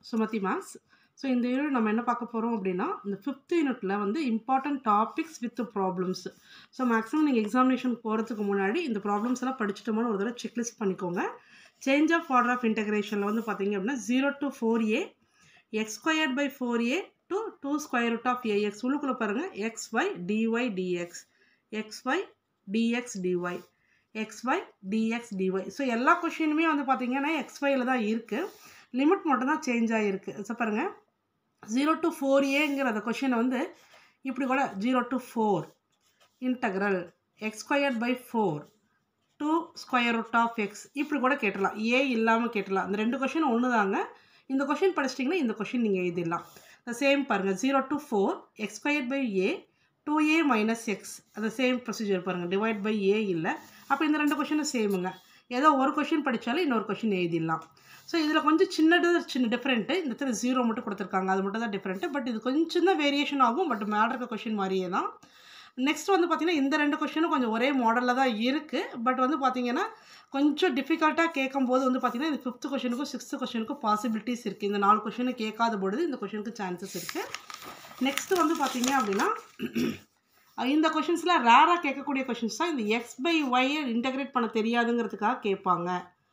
Sumathi maths so இந்த unit நம்ம என்ன பார்க்க போகிறோம் அப்படின்னா இந்த ஃபிஃப்த் யூனிட்டில் வந்து important topics with problems so maximum நீங்கள் எக்ஸாமினேஷன் போகிறதுக்கு முன்னாடி இந்த ப்ராப்ளம்ஸ் எல்லாம் படிச்சுட்டோமோன்னு ஒரு தடவை செக்லிஸ்ட் பண்ணிக்கோங்க சேஞ்ச் ஆஃப் ஆர்டர் ஆஃப் இன்டகிரேஷனில் வந்து பார்த்தீங்க அப்படின்னா zero to four A X squared by four A to two square root of A X உள்ளுக்குள்ளே பாருங்கள் X Y D Y D X X Y D X D Y X Y D X D Y so எல்லா கொஷினுமே வந்து பார்த்தீங்கன்னா எக்ஸ்ஒயில் தான் இருக்குது லிமிட் மட்டும் தான் சேஞ்ச் ஆகிருக்கு ஸோ பாருங்கள் ஜீரோ டு ஃபோர் ஏங்கிற அந்த கொஷினை வந்து இப்படி கூட zero to four integral X squared by four two square root of X இப்படி கூட கேட்டலாம் ஏ இல்லாமல் கேட்டலாம் அந்த ரெண்டு கொஷின் ஒன்று தாங்க இந்த கொஷின் படிச்சிட்டிங்கன்னா இந்த கொஷின் நீங்கள் எழுதிடலாம் the சேம் பாருங்கள் zero to four X square by A two A minus X அந்த சேம் ப்ரொசீஜர் பாருங்கள் டிவைட் பை ஏ இல்லை அப்போ இந்த ரெண்டு கொஷினும் சேமுங்க ஏதோ ஒரு கொஷின் படித்தாலும் இன்னொரு கொஷின் எழுதிடலாம் ஸோ இதில் கொஞ்சம் சின்னது சின்ன டிஃப்ரெண்ட்டு இந்த இடத்துல ஜீரோ மட்டும் கொடுத்துருக்காங்க அது மட்டும் தான் டிஃப்ரெண்ட்டு பட் இது கொஞ்சம் தான் வேரியேஷன் ஆகும் பட் மேலே இருக்க கொஷின் மாதிரியே தான் நெக்ஸ்ட் வந்து பார்த்திங்கன்னா இந்த ரெண்டு கொஷினும் கொஞ்சம் ஒரே மாடலில் தான் இருக்குது பட் வந்து பார்த்திங்கன்னா கொஞ்சம் டிஃபிகல்ட்டாக கேட்கும்போது வந்து பார்த்திங்கன்னா இந்த ஃபிஃப்த் கொஷனுக்கும் சிக்ஸ்த்து கொஷனுக்கும் பாசிபிலிட்டிஸ் இருக்குது இந்த நாலு கொஷினை கேட்காத பொழுது இந்த கொஷனுக்கு சான்சஸ் இருக்குது நெக்ஸ்ட்டு வந்து பார்த்திங்க அப்படின்னா இந்த கொஷின்ஸில் ரேராக கேட்கக்கூடிய கொஷின்ஸ் தான் இந்த எக்ஸ் பை ஒய்யை இன்டகிரேட் பண்ண தெரியாதுங்கிறதுக்காக கேட்பாங்க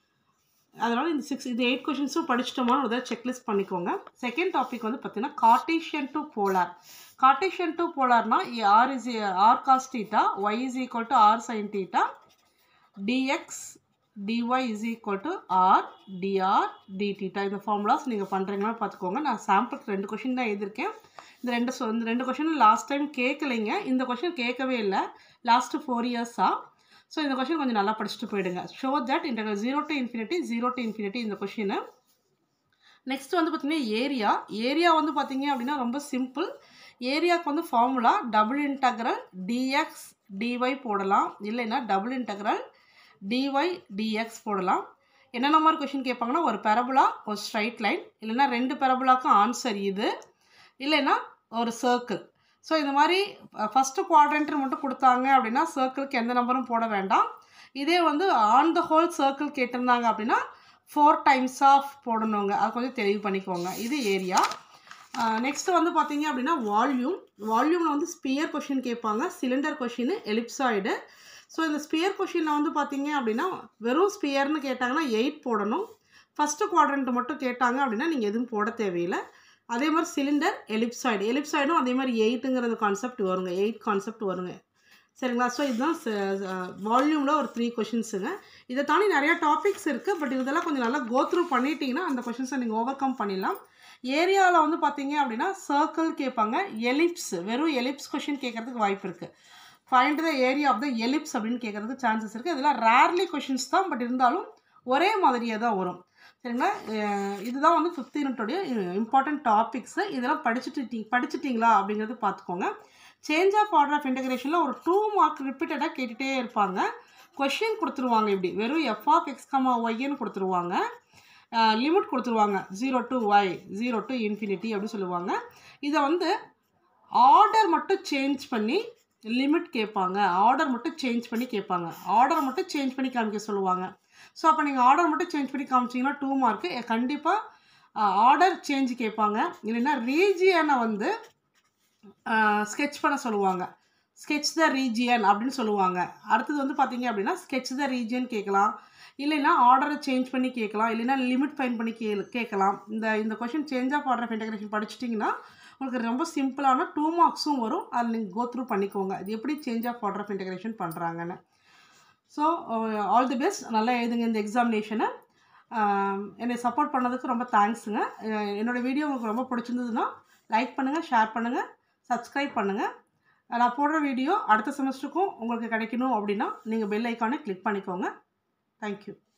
அதனால் இந்த சிக்ஸ் இந்த எயிட் கொஷின்ஸும் படிச்சிட்டோமான்னு ஒரு செக்லிஸ்ட் பண்ணிக்கோங்க செகண்ட் டாபிக் வந்து பார்த்தீங்கன்னா Cartesian to polar Cartesian to போலார்னா R is R cos theta Y is equal to R sine theta D X D Y is equal to R D R D theta இந்த ஃபார்முலாஸ் நீங்கள் பண்ணுறீங்களான்னு பார்த்துக்கோங்க நான் சாம்பிளுக்கு ரெண்டு கொஷின் தான் எழுதியிருக்கேன் இந்த ரெண்டு சொ இந்த ரெண்டு கொஷின் லாஸ்ட் டைம் கேட்கலைங்க இந்த கொஷின் கேட்கவே இல்லை லாஸ்ட்டு ஃபோர் இயர்ஸாக ஸோ இந்த கொஷின் கொஞ்சம் நல்லா படிச்சுட்டு போயிடுங்க ஷோ தட் இந்த zero to infinity zero to infinity இந்த கொஷினு நெக்ஸ்ட் வந்து பார்த்திங்கன்னா ஏரியா ஏரியா வந்து பார்த்திங்க அப்படின்னா ரொம்ப சிம்பிள் ஏரியாவுக்கு வந்து formula double integral D X D Y போடலாம் இல்லைன்னா டபுள் இன்டக்ரல் டிஒய் டிஎக்ஸ் போடலாம் என்னென்ன மாதிரி கொஷின் கேட்பாங்கன்னா ஒரு பெரபுலா ஒரு ஸ்ட்ரைட் லைன் இல்லைன்னா ரெண்டு பெரபுலாக்கும் ஆன்சர் இது இல்லைன்னா ஒரு சர்க்கிள் ஸோ இந்த மாதிரி ஃபஸ்ட்டு குவாட்ரண்ட்டு மட்டும் கொடுத்தாங்க அப்படின்னா சர்க்கிளுக்கு எந்த நம்பரும் போட வேண்டாம் இதே வந்து ஆன் த ஹோல் சர்க்கிள் கேட்டிருந்தாங்க அப்படின்னா ஃபோர் டைம்ஸ் ஆஃப் போடணுங்க அது கொஞ்சம் தெளிவு பண்ணிக்கோங்க இது ஏரியா நெக்ஸ்ட்டு வந்து பார்த்தீங்க அப்படின்னா வால்யூம் வால்யூமில் வந்து ஸ்பியர் கொஷின் கேட்பாங்க சிலிண்டர் கொஷின் எலிப்சாய்டு ஸோ இந்த ஸ்பியர் கொஷினில் வந்து பார்த்தீங்க அப்படின்னா வெறும் ஸ்பியர்னு கேட்டாங்கன்னா எயிட் போடணும் ஃபஸ்ட்டு குவாட்ரண்ட் மட்டும் கேட்டாங்க அப்படின்னா நீங்கள் எதுவும் போட தேவையில்லை அதே மாதிரி சிலிண்டர் எலிப்சாய்டு எலிப்சாய்டும் அதே மாதிரி எயிட்டுங்கிறது கான்செப்ட் வருங்க எயிட் கான்செப்ட் வருங்க சரிங்களா ஸோ இதுதான் வால்யூமில் ஒரு த்ரீ கொஷின்ஸுங்க இதை தாண்டி நிறையா டாபிக்ஸ் இருக்குது பட் இதெல்லாம் கொஞ்சம் நல்லா கோத்ரூ பண்ணிட்டீங்கன்னா அந்த கொஷின்ஸை நீங்கள் ஓவர் கம் பண்ணிடலாம் ஏரியாவில் வந்து பார்த்தீங்க அப்படின்னா சர்க்கிள் கேட்பாங்க எலிப்ஸ் வெறும் எலிப்ஸ் கொஷின் கேட்குறதுக்கு வாய்ப்பு இருக்குது find the area of the ellipse அப்படின்னு கேட்குறதுக்கு சான்சஸ் இருக்குது இதெல்லாம் ரேர்லி கொஷின்ஸ் தான் பட் இருந்தாலும் ஒரே மாதிரியே தான் வரும் சரிங்களா இதுதான் வந்து ஃபிஃப்த் யூனிட்டோடைய இம்பார்ட்டன்ட் டாபிக்ஸு இதெல்லாம் படிச்சுட்டு படிச்சுட்டிங்களா அப்படிங்கிறது பார்த்துக்கோங்க சேஞ்ச் ஆஃப் ஆர்டர் ஆஃப் இன்டகிரேஷனில் ஒரு டூ மார்க் ரிப்பீட்டடாக கேட்டுகிட்டே இருப்பாங்க கொஷின் கொடுத்துருவாங்க இப்படி வெறும் எஃப் ஆஃப் எக்ஸ் கமா ஒய்ன்னு கொடுத்துருவாங்க லிமிட் கொடுத்துருவாங்க zero to Y zero to infinity அப்படின்னு சொல்லுவாங்க இதை வந்து ஆர்டர் மட்டும் சேஞ்ச் பண்ணி லிமிட் கேட்பாங்க ஆர்டர் மட்டும் சேஞ்ச் பண்ணி கேட்பாங்க ஆர்டர் மட்டும் சேஞ்ச் பண்ணி காமிக்க சொல்லுவாங்க ஸோ அப்போ நீங்கள் ஆர்டர் மட்டும் சேஞ்ச் பண்ணி காமிச்சிங்கன்னா டூ மார்க்கு கண்டிப்பாக ஆர்டர் சேஞ்ச் கேட்பாங்க இல்லைன்னா ரீஜியனை வந்து ஸ்கெச் பண்ண சொல்லுவாங்க ஸ்கெச் த ரீஜியன் அப்படின்னு சொல்லுவாங்க அடுத்தது வந்து பார்த்தீங்க அப்படின்னா ஸ்கெச் த ரீஜியன் கேட்கலாம் இல்லைன்னா ஆர்டரை சேஞ்ச் பண்ணி கேட்கலாம் இல்லைன்னா லிமிட் ஃபைன் பண்ணி கே கேட்கலாம் இந்த இந்த question change of order of integration படிச்சிட்டிங்கன்னா உங்களுக்கு ரொம்ப சிம்பிளான டூ மார்க்ஸும் வரும் அதில் நீங்கள் கோ த்ரூ பண்ணிக்கோங்க இது எப்படி change of order of integration பண்ணுறாங்கன்னு ஸோ ஆல் தி பெஸ்ட் நல்லா எழுதுங்க இந்த எக்ஸாமினேஷனை என்னை சப்போர்ட் பண்ணதுக்கு ரொம்ப தேங்க்ஸுங்க என்னோடய வீடியோ உங்களுக்கு ரொம்ப பிடிச்சிருந்ததுன்னா லைக் பண்ணுங்கள் ஷேர் பண்ணுங்கள் சப்ஸ்கிரைப் பண்ணுங்கள் நான் போடுற வீடியோ அடுத்த செமஸ்டருக்கும் உங்களுக்கு கிடைக்கணும் அப்படின்னா நீங்கள் பெல் ஐக்கானை கிளிக் பண்ணிக்கோங்க தேங்க்யூ